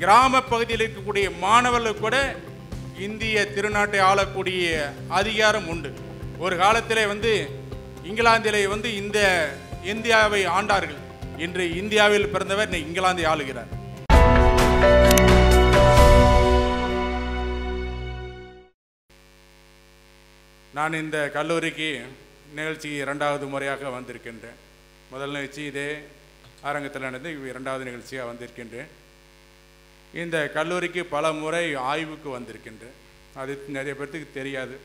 கிராம பகுதியில் இருக்கக்கூடிய மாணவர்களுக்கு கூட இந்திய திருநாட்டை ஆளக்கூடிய அதிகாரம் உண்டு ஒரு காலத்திலே வந்து இங்கிலாந்திலே வந்து இந்த இந்தியாவை ஆண்டார்கள் இன்று இந்தியாவில் பிறந்தவர் இன்னைக்கு இங்கிலாந்தை ஆளுகிறார் நான் இந்த கல்லூரிக்கு நிகழ்ச்சிக்கு இரண்டாவது முறையாக வந்திருக்கின்றேன் முதல் நிகழ்ச்சி இதே அரங்கத்தில் நடந்து இது இரண்டாவது நிகழ்ச்சியாக வந்திருக்கின்றேன் இந்த கல்லூரிக்கு பல முறை ஆய்வுக்கு வந்திருக்கின்றேன் அது நிறைய பேர்த்துக்கு தெரியாது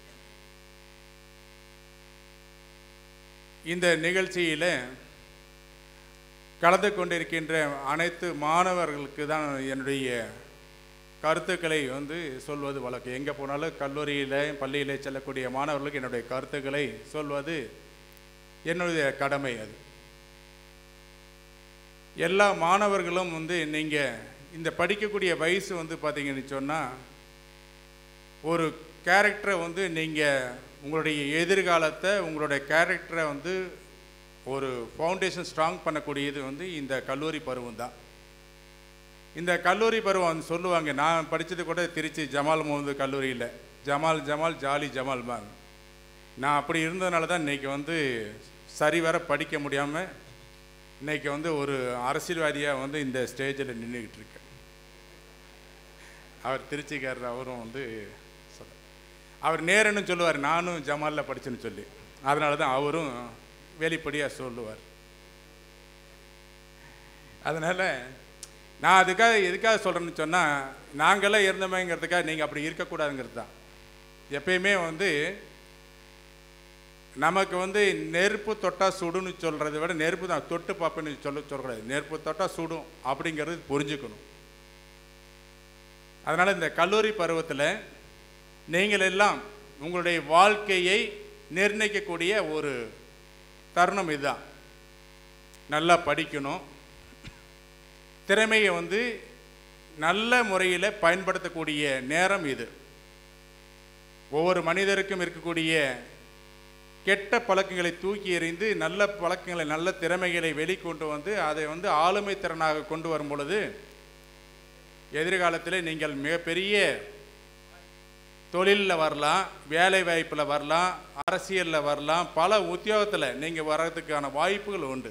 இந்த நிகழ்ச்சியில் கலந்து கொண்டிருக்கின்ற அனைத்து மாணவர்களுக்கு தான் என்னுடைய கருத்துக்களை வந்து சொல்வது வழக்கம் எங்கே போனாலும் கல்லூரியில் பள்ளியில் செல்லக்கூடிய மாணவர்களுக்கு என்னுடைய கருத்துக்களை சொல்வது என்னுடைய கடமை அது எல்லா மாணவர்களும் வந்து நீங்கள் இந்த படிக்கக்கூடிய வயசு வந்து பார்த்தீங்கன்னு சொன்னால் ஒரு கேரக்டரை வந்து நீங்கள் உங்களுடைய எதிர்காலத்தை உங்களுடைய கேரக்டரை வந்து ஒரு ஃபவுண்டேஷன் ஸ்ட்ராங் பண்ணக்கூடியது வந்து இந்த கல்லூரி பருவம் தான் இந்த கல்லூரி பருவம் வந்து சொல்லுவாங்க நான் படித்தது கூட திருச்சி ஜமால் முகமது கல்லூரியில் ஜமால் ஜமால் ஜாலி ஜமால் பாங்க நான் அப்படி இருந்ததுனால தான் இன்றைக்கி வந்து சரிவர படிக்க முடியாமல் இன்னைக்கு வந்து ஒரு அரசியல்வாதியாக வந்து இந்த ஸ்டேஜில் நின்றுக்கிட்டு இருக்கேன் அவர் திருச்சிக்காரர் அவரும் வந்து சொல்ல அவர் நேருன்னு சொல்லுவார் நானும் ஜமாலில் படிச்சேன்னு சொல்லி அதனால தான் அவரும் வெளிப்படையாக சொல்லுவார் அதனால் நான் அதுக்காக எதுக்காக சொல்கிறேன்னு சொன்னால் நாங்களாம் இருந்தோமேங்கிறதுக்காக நீங்கள் அப்படி இருக்கக்கூடாதுங்கிறது தான் எப்பயுமே வந்து நமக்கு வந்து நெருப்பு தொட்டா சுடுன்னு சொல்கிறத விட நெருப்பு தான் தொட்டு பார்ப்பேன்னு சொல்ல சொல்லக்கூடாது நெருப்பு தொட்டா சுடும் அப்படிங்கிறது புரிஞ்சுக்கணும் அதனால் இந்த கல்லூரி பருவத்தில் நீங்கள் எல்லாம் உங்களுடைய வாழ்க்கையை நிர்ணயிக்கக்கூடிய ஒரு தருணம் இதுதான் நல்லா படிக்கணும் திறமையை வந்து நல்ல முறையில் பயன்படுத்தக்கூடிய நேரம் இது ஒவ்வொரு மனிதருக்கும் இருக்கக்கூடிய கெட்ட பழக்கங்களை தூக்கி எறிந்து நல்ல பழக்கங்களை நல்ல திறமைகளை வெளிக்கொண்டு வந்து அதை வந்து ஆளுமை திறனாக கொண்டு வரும் பொழுது எதிர்காலத்தில் நீங்கள் மிகப்பெரிய தொழிலில் வரலாம் வேலை வாய்ப்பில் வரலாம் அரசியலில் வரலாம் பல உத்தியோகத்தில் நீங்கள் வர்றதுக்கான வாய்ப்புகள் உண்டு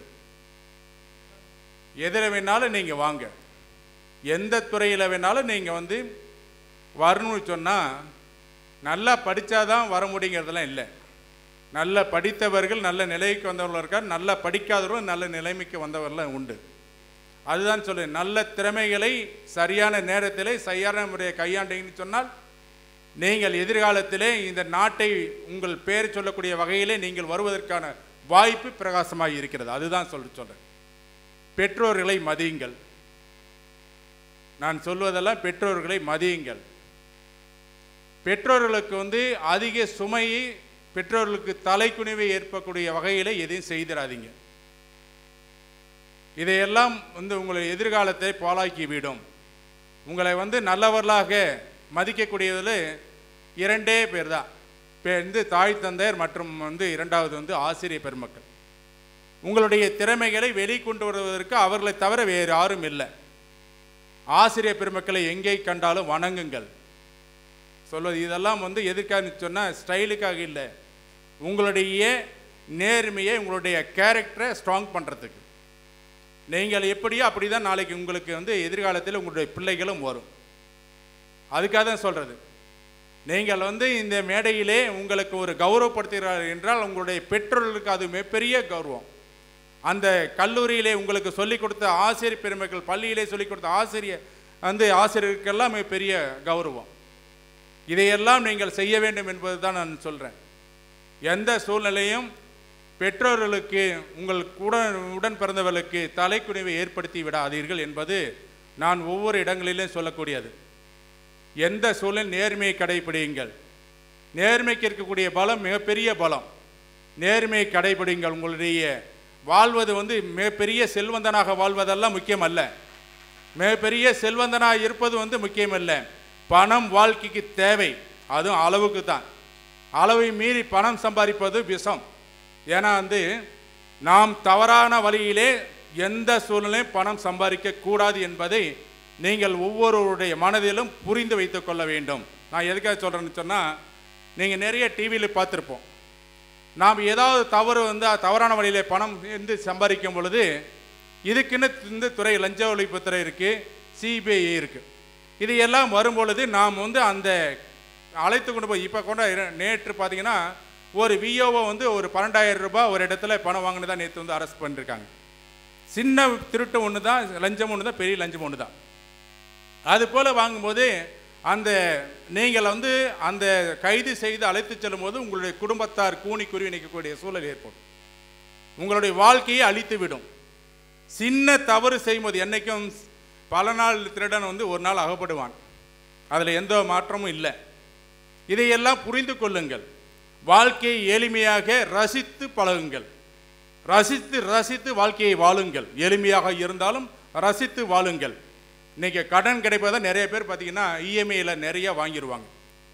எதில் வேணாலும் நீங்கள் வாங்க எந்த துறையில் வேணாலும் நீங்கள் வந்து வரணும்னு சொன்னால் நல்லா படித்தாதான் வர முடியுங்கிறதெல்லாம் இல்லை நல்ல படித்தவர்கள் நல்ல நிலைக்கு வந்தவர்கள் இருக்கார் நல்லா படிக்காதவர்களும் நல்ல நிலைமைக்கு வந்தவர்கள்லாம் உண்டு அதுதான் சொல்லு நல்ல திறமைகளை சரியான நேரத்தில் சரியான முறையை கையாண்டீங்கன்னு சொன்னால் நீங்கள் எதிர்காலத்திலே இந்த நாட்டை உங்கள் பேர் சொல்லக்கூடிய வகையிலே நீங்கள் வருவதற்கான வாய்ப்பு பிரகாசமாக இருக்கிறது அதுதான் சொல்ல சொல்கிறேன் பெற்றோர்களை மதியுங்கள் நான் சொல்வதெல்லாம் பெற்றோர்களை மதியுங்கள் பெற்றோர்களுக்கு வந்து அதிக சுமையை பெற்றோர்களுக்கு தலைக்குனிவை ஏற்படக்கூடிய வகையில் எதையும் செய்திடாதீங்க இதையெல்லாம் வந்து உங்களை எதிர்காலத்தை பாழாக்கி விடும் உங்களை வந்து நல்லவர்களாக மதிக்கக்கூடியதில் இரண்டே பேர் தான் இப்போ வந்து தாய் தந்தையர் மற்றும் வந்து இரண்டாவது வந்து ஆசிரியர் பெருமக்கள் உங்களுடைய திறமைகளை வெளிக்கொண்டு வருவதற்கு அவர்களை தவிர வேறு யாரும் இல்லை ஆசிரியர் பெருமக்களை எங்கே கண்டாலும் வணங்குங்கள் சொல்வது இதெல்லாம் வந்து எதுக்காக சொன்னால் ஸ்டைலுக்காக இல்லை உங்களுடைய நேர்மையை உங்களுடைய கேரக்டரை ஸ்ட்ராங் பண்ணுறதுக்கு நீங்கள் எப்படியோ அப்படி தான் நாளைக்கு உங்களுக்கு வந்து எதிர்காலத்தில் உங்களுடைய பிள்ளைகளும் வரும் அதுக்காக தான் சொல்கிறது நீங்கள் வந்து இந்த மேடையிலே உங்களுக்கு ஒரு கௌரவப்படுத்துகிறார் என்றால் உங்களுடைய பெற்றோர்களுக்கு அது மிகப்பெரிய கௌரவம் அந்த கல்லூரியிலே உங்களுக்கு சொல்லிக் கொடுத்த ஆசிரியர் பெருமக்கள் பள்ளியிலே சொல்லிக் கொடுத்த ஆசிரியர் வந்து ஆசிரியருக்கெல்லாம் மிகப்பெரிய கௌரவம் இதையெல்லாம் நீங்கள் செய்ய வேண்டும் என்பது தான் நான் சொல்கிறேன் எந்த சூழ்நிலையும் பெற்றோர்களுக்கு உங்கள் கூட உடன் பிறந்தவர்களுக்கு தலைக்குனிவை ஏற்படுத்தி விடாதீர்கள் என்பது நான் ஒவ்வொரு இடங்களிலும் சொல்லக்கூடியது எந்த சூழல் நேர்மையை கடைபிடியுங்கள் நேர்மைக்கு இருக்கக்கூடிய பலம் மிகப்பெரிய பலம் நேர்மையை கடைபிடிங்கள் உங்களுடைய வாழ்வது வந்து மிகப்பெரிய செல்வந்தனாக வாழ்வதெல்லாம் முக்கியம் அல்ல மிகப்பெரிய செல்வந்தனாக இருப்பது வந்து முக்கியம் அல்ல பணம் வாழ்க்கைக்கு தேவை அதுவும் அளவுக்கு தான் அளவை மீறி பணம் சம்பாதிப்பது விஷம் ஏன்னா வந்து நாம் தவறான வழியிலே எந்த சூழ்நிலையும் பணம் சம்பாதிக்க கூடாது என்பதை நீங்கள் ஒவ்வொருவருடைய மனதிலும் புரிந்து வைத்துக் கொள்ள வேண்டும் நான் எதுக்காக சொல்கிறேன்னு சொன்னால் நீங்கள் நிறைய டிவியில் பார்த்துருப்போம் நாம் ஏதாவது தவறு வந்து தவறான வழியில் பணம் வந்து சம்பாதிக்கும் பொழுது இதுக்குன்னு இந்த துறை லஞ்ச ஒழிப்புத்துறை இருக்குது சிபிஐ இருக்குது இது எல்லாம் வரும் பொழுது நாம் வந்து அந்த அழைத்து கொண்டு போய் இப்போ கொண்ட இர- நேற்று பார்த்தீங்கன்னா ஒரு விஓவை வந்து ஒரு பன்னெண்டாயிரம் ரூபாய் ஒரு இடத்துல பணம் வாங்கினதா நேற்று வந்து அரெஸ்ட் பண்ணியிருக்காங்க சின்ன திருட்டு ஒன்று தான் லஞ்சம் ஒன்று தான் பெரிய லஞ்சம் ஒன்று தான் அது போல் வாங்கும்போது அந்த நீங்கள் வந்து அந்த கைது செய்து அழைத்து செல்லும்போது உங்களுடைய குடும்பத்தார் கூனி குருவி நிற்கக்கூடிய சூழல் ஏற்படும் உங்களுடைய வாழ்க்கையை அழித்து விடும் சின்ன தவறு செய்யும்போது என்னைக்கும் பல நாள் திருடன் வந்து ஒரு நாள் அகப்படுவான் அதில் எந்த மாற்றமும் இல்லை இதையெல்லாம் புரிந்து கொள்ளுங்கள் வாழ்க்கையை எளிமையாக ரசித்து பழகுங்கள் ரசித்து ரசித்து வாழ்க்கையை வாழுங்கள் எளிமையாக இருந்தாலும் ரசித்து வாழுங்கள் இன்னைக்கு கடன் கிடைப்பதை நிறைய பேர் பார்த்தீங்கன்னா இஎம்ஐயில் நிறைய வாங்கிடுவாங்க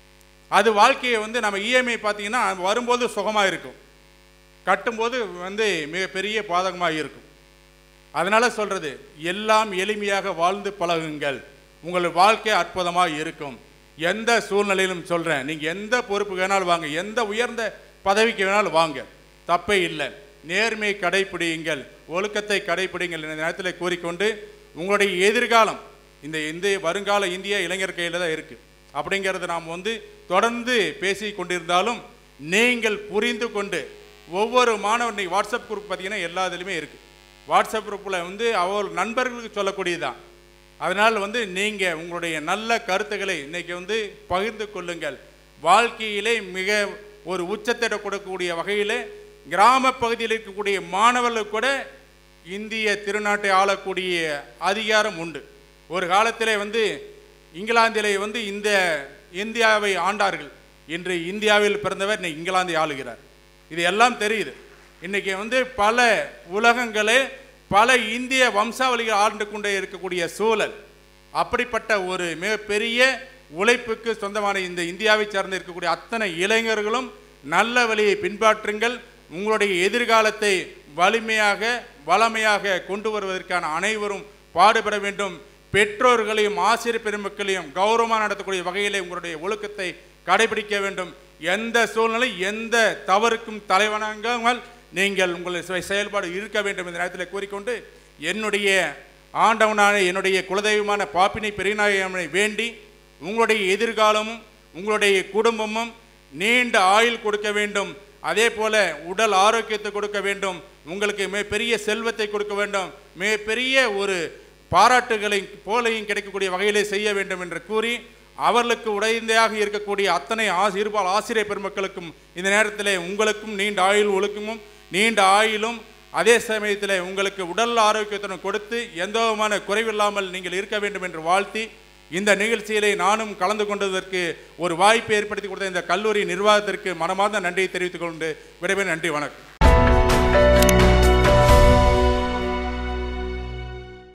அது வாழ்க்கையை வந்து நம்ம இஎம்ஐ பார்த்தீங்கன்னா வரும்போது சுகமாக இருக்கும் கட்டும்போது வந்து மிகப்பெரிய பாதகமாக இருக்கும் அதனால சொல்றது எல்லாம் எளிமையாக வாழ்ந்து பழகுங்கள் உங்கள் வாழ்க்கை அற்புதமாக இருக்கும் எந்த சூழ்நிலையிலும் சொல்றேன் நீங்க எந்த பொறுப்பு வேணாலும் வாங்க எந்த உயர்ந்த பதவிக்கு வேணாலும் வாங்க தப்பே இல்லை நேர்மையை கடைப்பிடியுங்கள் ஒழுக்கத்தை கடைப்பிடிங்கள் இந்த நேரத்தில் கூறிக்கொண்டு உங்களுடைய எதிர்காலம் இந்த இந்திய வருங்கால இந்திய இளைஞர் கையில் தான் இருக்கு அப்படிங்கிறது நாம் வந்து தொடர்ந்து பேசி கொண்டிருந்தாலும் நீங்கள் புரிந்து கொண்டு ஒவ்வொரு மாணவர் இன்னைக்கு வாட்ஸ்அப் குரூப் பார்த்தீங்கன்னா எல்லா இதுலையுமே இருக்குது வாட்ஸ்அப் குரூப்பில் வந்து அவர் நண்பர்களுக்கு சொல்லக்கூடியதுதான் அதனால் வந்து நீங்கள் உங்களுடைய நல்ல கருத்துக்களை இன்னைக்கு வந்து பகிர்ந்து கொள்ளுங்கள் வாழ்க்கையிலே மிக ஒரு உச்சத்திட கொடுக்கக்கூடிய வகையில் கிராம பகுதியில் இருக்கக்கூடிய மாணவர்களுக்கு கூட இந்திய திருநாட்டை ஆளக்கூடிய அதிகாரம் உண்டு ஒரு காலத்திலே வந்து இங்கிலாந்திலே வந்து இந்த இந்தியாவை ஆண்டார்கள் இன்று இந்தியாவில் பிறந்தவர் இன்னைக்கு இங்கிலாந்தை ஆளுகிறார் இது எல்லாம் தெரியுது இன்னைக்கு வந்து பல உலகங்களே பல இந்திய வம்சாவளிகள் ஆண்டு கொண்டே இருக்கக்கூடிய சூழல் அப்படிப்பட்ட ஒரு மிகப்பெரிய உழைப்புக்கு சொந்தமான இந்த இந்தியாவை சார்ந்து இருக்கக்கூடிய அத்தனை இளைஞர்களும் நல்ல வழியை பின்பற்றுங்கள் உங்களுடைய எதிர்காலத்தை வலிமையாக வளமையாக கொண்டு வருவதற்கான அனைவரும் பாடுபட வேண்டும் பெற்றோர்களையும் ஆசிரியர் பெருமக்களையும் கௌரவமாக நடத்தக்கூடிய வகையிலே உங்களுடைய ஒழுக்கத்தை கடைபிடிக்க வேண்டும் எந்த சூழ்நிலை எந்த தவறுக்கும் தலைவணங்காமல் நீங்கள் உங்களுடைய செ- செயல்பாடு இருக்க வேண்டும் இந்த நேரத்தில் கூறிக்கொண்டு என்னுடைய ஆண்டவனான என்னுடைய குலதெய்வமான பாப்பினை பெரியநாயகனை வேண்டி உங்களுடைய எதிர்காலமும் உங்களுடைய குடும்பமும் நீண்ட ஆயுள் கொடுக்க வேண்டும் அதே போல உடல் ஆரோக்கியத்தை கொடுக்க வேண்டும் உங்களுக்கு மிகப்பெரிய செல்வத்தை கொடுக்க வேண்டும் மிகப்பெரிய ஒரு பாராட்டுகளை போலையும் கிடைக்கக்கூடிய வகையிலே செய்ய வேண்டும் என்று கூறி அவர்களுக்கு உடைந்தையாக இருக்கக்கூடிய அத்தனை ஆசி இருபால் ஆசிரியர் பெருமக்களுக்கும் இந்த நேரத்திலே உங்களுக்கும் நீண்ட ஆயுள் ஒழுக்கமும் நீண்ட ஆயுளும் அதே சமயத்தில் உங்களுக்கு உடல் ஆரோக்கியத்துடன் கொடுத்து எந்த விதமான குறைவில்லாமல் நீங்கள் இருக்க வேண்டும் என்று வாழ்த்தி இந்த நிகழ்ச்சியிலே நானும் கலந்து கொண்டதற்கு ஒரு வாய்ப்பை ஏற்படுத்தி கொடுத்த இந்த கல்லூரி நிர்வாகத்திற்கு மனமார்ந்த நன்றியை தெரிவித்துக் கொண்டு விடைபெறும் நன்றி வணக்கம்